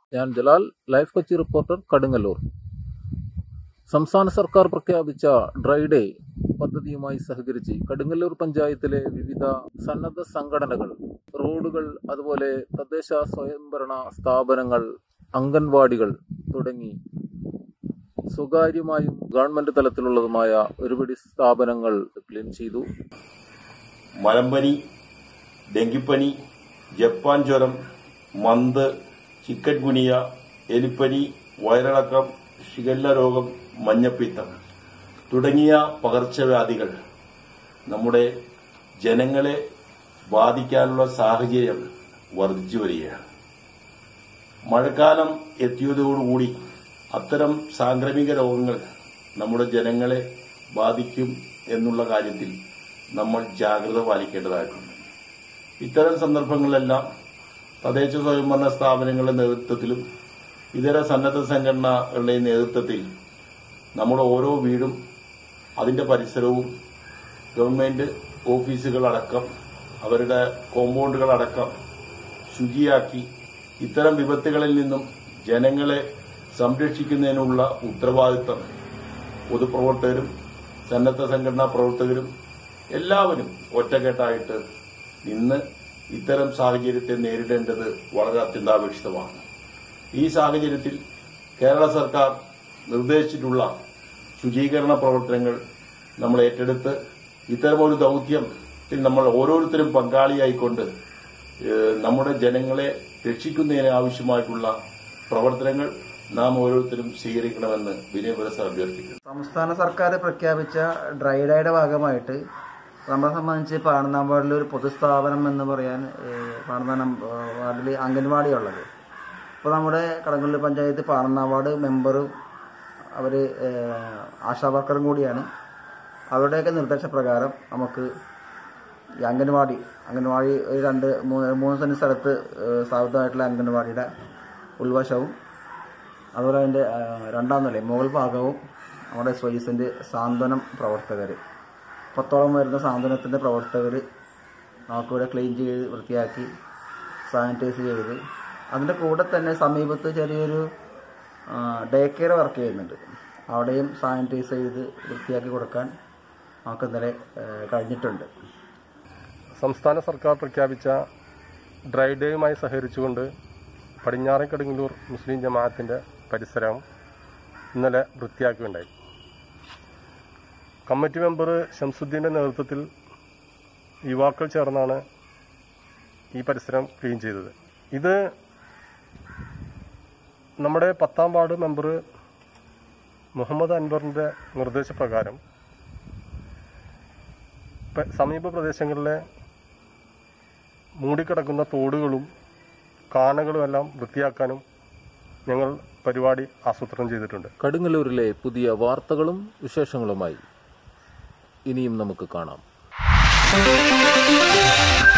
ഞാൻ Jalal life Kochi reporter Kadungallur സംസ്ഥാന സർക്കാർ പ്രഖ്യാപിച്ച ഡ്രൈ ഡേ പദ്ധതിയുമായി സഹകരിച്ച് കടുങ്ങല്ലൂർ പഞ്ചായത്തിലെ വിവിധ സന്നദ്ധ സംഘടനകൾ റോഡുകൾ അതുപോലെ തദ്ദേശ സ്വയംഭരണ സ്ഥാപനങ്ങൾ അംഗൻവാടികൾ തുടങ്ങി സ്വകാര്യമായും ഗവൺമെന്റ് തലത്തിലുള്ളതുമായ ഒരുപടി സ്ഥാപനങ്ങൾ ക്ലീൻ ചെയ്തു മലമ്പനി ഡെങ്കിപ്പനി ജപ്പാൻ ജ്വരം മന്ത് ചിക്കൻ ഗുനിയ എലിപ്പനി വയറിളക്കം ഷിഗല്ല രോഗം മഞ്ഞപ്പിത്തം തുടങ്ങിയ പകർച്ചവ്യാധികൾ നമ്മുടെ ജനങ്ങളെ ബാധിക്കാനുള്ള സാഹചര്യം വർദ്ധിച്ചു വരികയാണ് മഴക്കാലം എത്തിയതോടുകൂടി അത്തരം സാംക്രമിക രോഗങ്ങൾ നമ്മുടെ ജനങ്ങളെ ബാധിക്കും എന്നുള്ള കാര്യത്തിൽ നമ്മൾ ജാഗ്രത പാലിക്കേണ്ടതായിട്ടുണ്ട് ഇത്തരം സന്ദർഭങ്ങളിലെല്ലാം തദ്ദേശ സ്വയംഭരണ സ്ഥാപനങ്ങളുടെ നേതൃത്വത്തിലും ഇതര സന്നദ്ധ സംഘടനകളുടെ നേതൃത്വത്തിൽ നമ്മുടെ ഓരോ വീടും അതിന്റെ പരിസരവും ഗവൺമെന്റ് ഓഫീസുകളടക്കം അവരുടെ കോമ്പൗണ്ടുകളടക്കം ശുചിയാക്കി ഇത്തരം വിപത്തുകളിൽ നിന്നും ജനങ്ങളെ സംരക്ഷിക്കുന്നതിനുള്ള ഉത്തരവാദിത്തം പൊതുപ്രവർത്തകരും സന്നദ്ധ സംഘടനാ പ്രവർത്തകരും എല്ലാവരും ഒറ്റക്കെട്ടായിട്ട് ഇന്ന് ഇത്തരം സാഹചര്യത്തെ നേരിടേണ്ടത് വളരെ അത്യന്താപേക്ഷിതമാണ് ഈ സാഹചര്യത്തിൽ കേരള സർക്കാർ നിർദ്ദേശിച്ചിട്ടുള്ള ശുചീകരണ പ്രവർത്തനങ്ങൾ നമ്മൾ ഏറ്റെടുത്ത് ഇത്തരമൊരു ദൌത്യത്തിൽ നമ്മൾ ഓരോരുത്തരും പങ്കാളിയായിക്കൊണ്ട് ഏഹ്, നമ്മുടെ ജനങ്ങളെ രക്ഷിക്കുന്നതിന് ആവശ്യമായിട്ടുള്ള പ്രവർത്തനങ്ങൾ നാം ഓരോരുത്തരും സ്വീകരിക്കണമെന്ന് വിനയപുരസ അഭ്യർത്ഥിക്കുന്നു സംസ്ഥാന സർക്കാർ പ്രഖ്യാപിച്ച ഡ്രൈ ഡേയുടെ ഭാഗമായിട്ട് നമ്മളെ സംബന്ധിച്ച് പാണനാമ്പാടിൽ ഒരു പൊതുസ്ഥാപനം എന്ന് പറയാൻ പാണനാം വാർഡിൽ അംഗൻവാടിയുള്ളത് ഇപ്പോൾ നമ്മുടെ കടങ്ങല്ലൂർ പഞ്ചായത്ത് പാണനാവാർഡ് മെമ്പറും അവർ ആശാ വർക്കറും കൂടിയാണ് അവരുടെയൊക്കെ നിർദ്ദേശപ്രകാരം നമുക്ക് ഈ അംഗൻവാടി അംഗൻവാടി ഒരു രണ്ട് മൂന്ന് മൂന്ന് സെൻറ്റ് സ്ഥലത്ത് ഏഹ്, സ്ഥാപിതമായിട്ടുള്ള അംഗൻവാടിയുടെ ഉൾവശവും അതുപോലെ അതിൻ്റെ ആ, രണ്ടാം നിലയും മുകൾ ഭാഗവും നമ്മുടെ സ്വൈസിൻ്റെ സാന്ത്വനം പ്രവർത്തകർ പത്തോളം വരുന്ന സാന്ത്വനത്തിൻ്റെ പ്രവർത്തകർ നമുക്കിവിടെ ക്ലീൻ ചെയ്ത് വൃത്തിയാക്കി സാനിറ്റൈസ് ചെയ്ത് അതിൻ്റെ കൂടെ തന്നെ സമീപത്ത് ചെറിയൊരു ഡേ കെയർ വർക്ക് ചെയ്യുന്നുണ്ട് അവിടെയും സാനിറ്റൈസ് ചെയ്ത് വൃത്തിയാക്കി കൊടുക്കാൻ നമുക്ക് ഇന്നലെ ആ, കഴിഞ്ഞിട്ടുണ്ട് സംസ്ഥാന സർക്കാർ പ്രഖ്യാപിച്ച ഡ്രൈ ഡേയുമായി സഹകരിച്ചുകൊണ്ട് പടിഞ്ഞാറൻ കടുങ്ങല്ലൂർ മുസ്ലിം ജമാഅത്തിന്റെ പരിസരം ഇന്നലെ വൃത്തിയാക്കുകയുണ്ടായി കമ്മിറ്റി മെമ്പർ ഷംസുദ്ദീന്റെ നേതൃത്വത്തിൽ യുവാക്കൾ ചേർന്നാണ് ഈ പരിസരം ക്ലീൻ ചെയ്തത് ഇത് നമ്മുടെ പത്താം വാർഡ് മെമ്പർ മുഹമ്മദ് അൻവറിന്റെ നിർദ്ദേശപ്രകാരം പ- സമീപ പ്രദേശങ്ങളിലെ മൂടിക്കിടക്കുന്ന തോടുകളും കാനകളും എല്ലാം വൃത്തിയാക്കാനും ഞങ്ങൾ പരിപാടി ആസൂത്രണം ചെയ്തിട്ടുണ്ട് കടുങ്ങല്ലൂരിലെ പുതിയ വാർത്തകളും വിശേഷങ്ങളുമായി ഇനിയും നമുക്ക് കാണാം